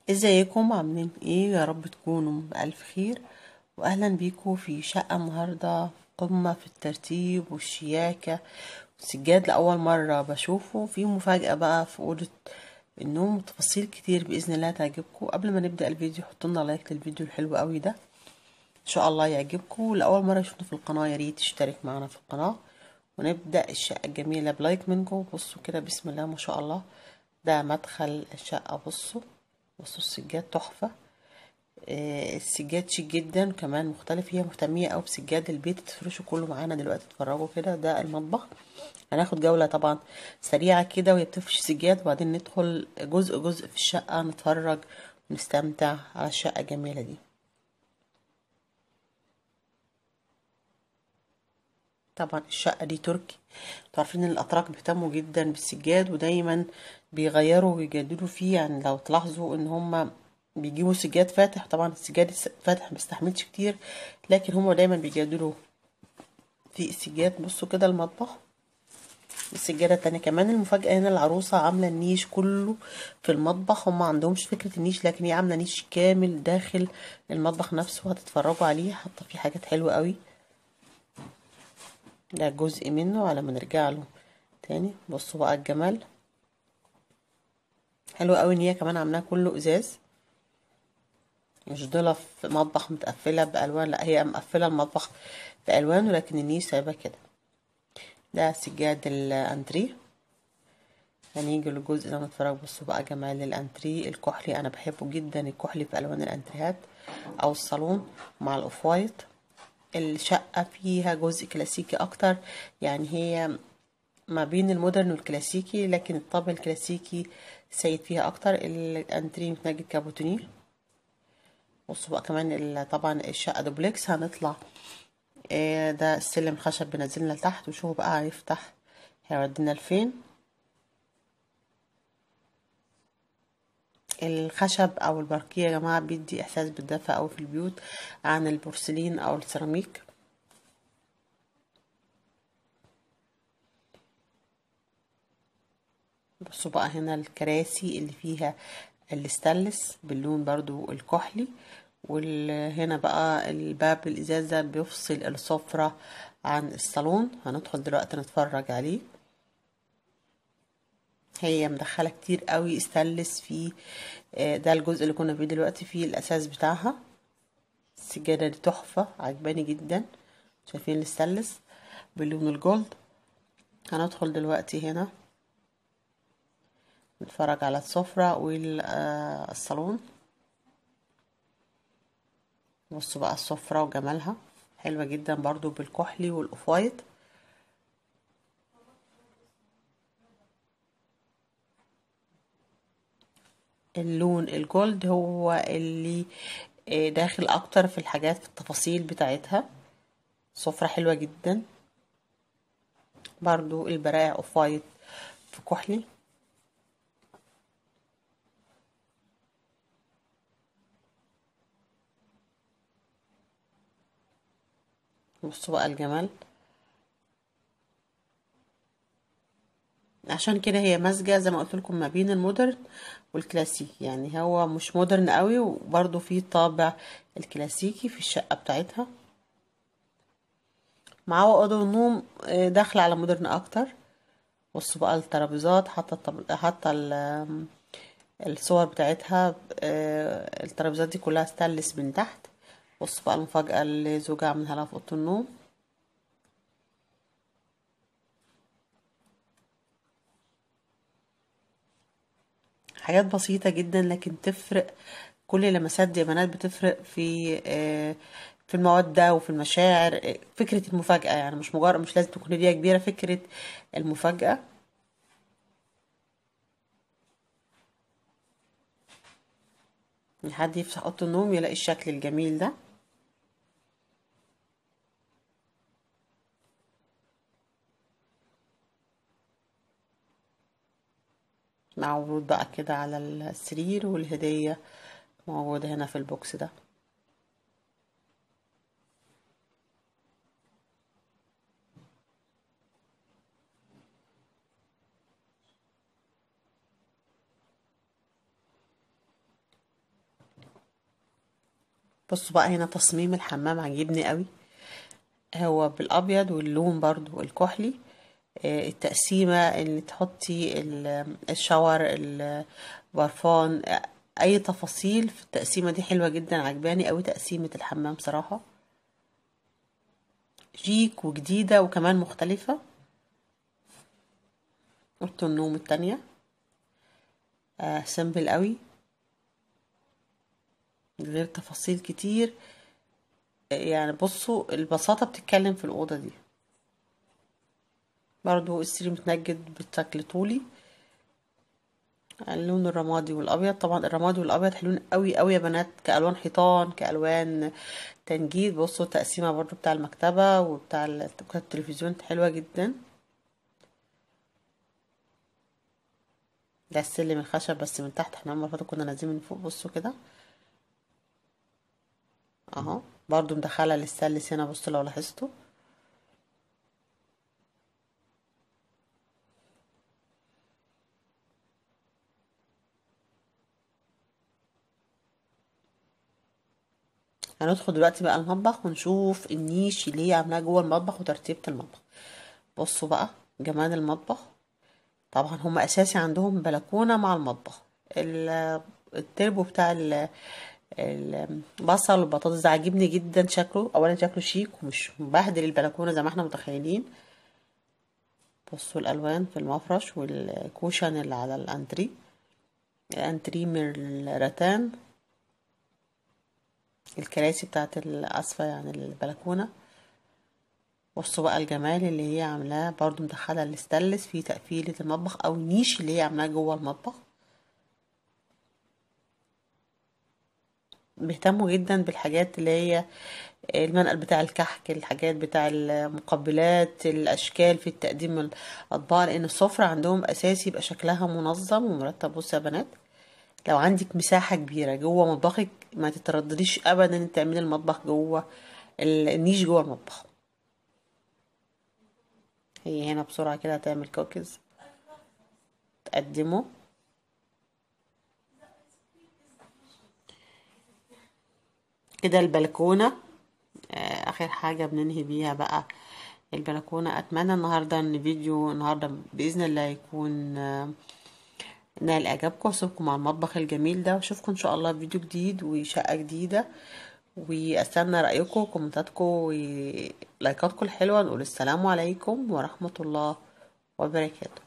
ازيكم عاملين ايه يا رب تكونوا بألف خير واهلا بيكم في شقة النهاردة قمة في الترتيب والشياكة والسجاد لأول مرة بشوفه في مفاجأة بقى في أوضة النوم وتفاصيل كتير بإذن الله تعجبكم قبل ما نبدأ الفيديو حطولنا لايك للفيديو الحلو قوي ده ان شاء الله يعجبكم لأول مرة يشوفنا في القناة يا ريت تشترك معنا في القناة ونبدأ الشقة الجميلة بلايك منكم بصوا كده بسم الله ما شاء الله ده مدخل الشقة بصوا بصوا السجاد تحفة آه السجاد شيك جدا كمان مختلف هي مهتمية أوي بسجاد البيت تفرشوا كله معانا دلوقتي اتفرجوا كده ده المطبخ هناخد جولة طبعا سريعة كده وهي بتفرش سجاد وبعدين ندخل جزء جزء في الشقة نتفرج ونستمتع على الشقة الجميلة دي طبعا الشقة دي تركي عارفين ان الاتراك بيهتموا جدا بالسجاد ودايما بيغيروا ويجددوا فيه يعني لو تلاحظوا ان هما بيجيبوا سجاد فاتح طبعا السجاد فاتح مستحملش كتير لكن هما دايما بيجددوا في السجاد بصوا كده المطبخ السجادة التانية كمان المفاجأة هنا العروسة عاملة النيش كله في المطبخ هما عندهمش فكرة النيش لكن هي عاملة نيش كامل داخل المطبخ نفسه هتتفرجوا عليه حاطة فيه حاجات حلوة قوي ده جزء منه على ما نرجع له تاني بصوا بقى الجمال حلو قوي ان هي كمان عاملاها كله ازاز مش ضلة في مطبخ متقفلة بألوان لا هي مقفلة المطبخ بألوان ولكن النيش سايبة كده ده سجاد الانتريه هنيجي للجزء ده نتفرج بصوا بقى جمال الانتريه الكحلي انا بحبه جدا الكحلي في الوان الانتريهات او الصالون مع الاوف وايت الشقة فيها جزء كلاسيكي أكتر يعني هي ما بين المودرن والكلاسيكي لكن الطابع الكلاسيكي سيد فيها أكتر الأنتري متنجد كابوتونير بصوا بقى كمان طبعا الشقة دوبلكس هنطلع ده السلم خشب بنزلنا لتحت وشوفوا بقى هيفتح هيودينا لفين الخشب او الباركيه يا جماعه بيدي احساس بالدفء او في البيوت عن البورسلين او السيراميك بصوا بقى هنا الكراسي اللي فيها الاستانلس باللون برضو الكحلي وهنا بقى الباب الازاز ده بيفصل السفرة عن الصالون هندخل دلوقتي نتفرج عليه هي مدخله كتير قوي استانلس في ده الجزء اللي كنا فيه دلوقتي فيه الاساس بتاعها السجاده دي تحفه عجباني جدا شايفين الاستانلس باللون الجولد هندخل دلوقتي هنا نتفرج على السفرة والصالون بصوا بقى السفرة وجمالها حلوة جدا برضو بالكحلي والاوف وايت اللون الجولد هو اللي داخل اكتر في الحاجات في التفاصيل بتاعتها سفرة حلوة جدا برضو البرايع اوف وايت في كحلي بصوا بقى الجمال عشان كده هي مزجة زي ما قلت لكم ما بين المودرن والكلاسيكي يعني هو مش مودرن قوي وبرضه فيه طابع الكلاسيكي في الشقة بتاعتها معاه اوضه النوم داخله على مودرن اكتر بصوا بقى الترابيزات حتى حتى الصور بتاعتها الترابيزات دي كلها ستانلس من تحت بصوا بقى المفاجأة اللي زوجها عاملها لها في اوضه النوم حاجات بسيطة جدا لكن تفرق كل لمسات دي بنات بتفرق في في المودة وفي المشاعر فكرة المفاجأة يعني مش مجرد مش لازم تكون هدية كبيرة فكرة المفاجأة حد يفتح اوضه النوم يلاقي الشكل الجميل ده معروض بقى كده على السرير والهدية موجودة هنا في البوكس ده بصوا بقى هنا تصميم الحمام عجبني قوي هو بالابيض واللون برضو الكحلي آه، التقسيمة اللي تحطي ال- الشاور البرفان آه، اي تفاصيل في التقسيمة دي حلوة جدا عجباني قوي تقسيمة الحمام صراحة شيك وجديدة وكمان مختلفة اوضة النوم التانية آه سيمبل قوي من غير تفاصيل كتير آه، يعني بصوا البساطة بتتكلم في الأوضة دي برضو السرير متنجد بشكل طولي اللون الرمادي والابيض طبعا الرمادي والابيض حلوين قوي قوي يا بنات كالوان حيطان كالوان تنجيد بصوا التقسيمه برضو بتاع المكتبه وبتاع ال- التلفزيون حلوه جدا ده السلم الخشب بس من تحت احنا المره اللي فاتت كنا نازلين من فوق بصوا كده اهو برضو مدخله للسلس هنا بصوا لو لاحظتوا هندخل دلوقتي بقى المطبخ ونشوف النيش اللي هي عاملاه جوه المطبخ وترتيبة المطبخ بصوا بقى جمال المطبخ طبعا هم اساسي عندهم بلكونة مع المطبخ ال- التربو بتاع ال- البصل والبطاطس ده عاجبني جدا شكله اولا شكله شيك ومش مبهدل البلكونة زي ما احنا متخيلين بصوا الالوان في المفرش والكوشن اللي على الانتري الانتري من الرتان الكراسي بتاعت الأسفة يعني البلكونة بصوا بقى الجمال اللي هي عاملاه برضو مدخلة الاستانلس في تقفيلة المطبخ أو نيش اللي هي عاملاه جوه المطبخ بيهتموا جدا بالحاجات اللي هي المنقل بتاع الكحك الحاجات بتاع المقبلات الأشكال في التقديم الأطباق لأن السفرة عندهم أساسي يبقى شكلها منظم ومرتب بصوا يا بنات لو عندك مساحة كبيرة جوه مطبخك ما تتردديش ابدا ان تعملي المطبخ جوه ال- النيش جوه المطبخ هي هنا بسرعة كده هتعمل كوكيز تقدمه كده البلكونة آه، اخر حاجة بننهي بيها بقى البلكونة اتمنى النهاردة ان فيديو النهاردة باذن الله يكون آه، نال اعجابكم واسيبكم مع المطبخ الجميل ده واشوفكم ان شاء الله في فيديو جديد وشقة جديدة واستنى رايكم وكومنتاتكم ولايكاتكم الحلوه نقول السلام عليكم ورحمه الله وبركاته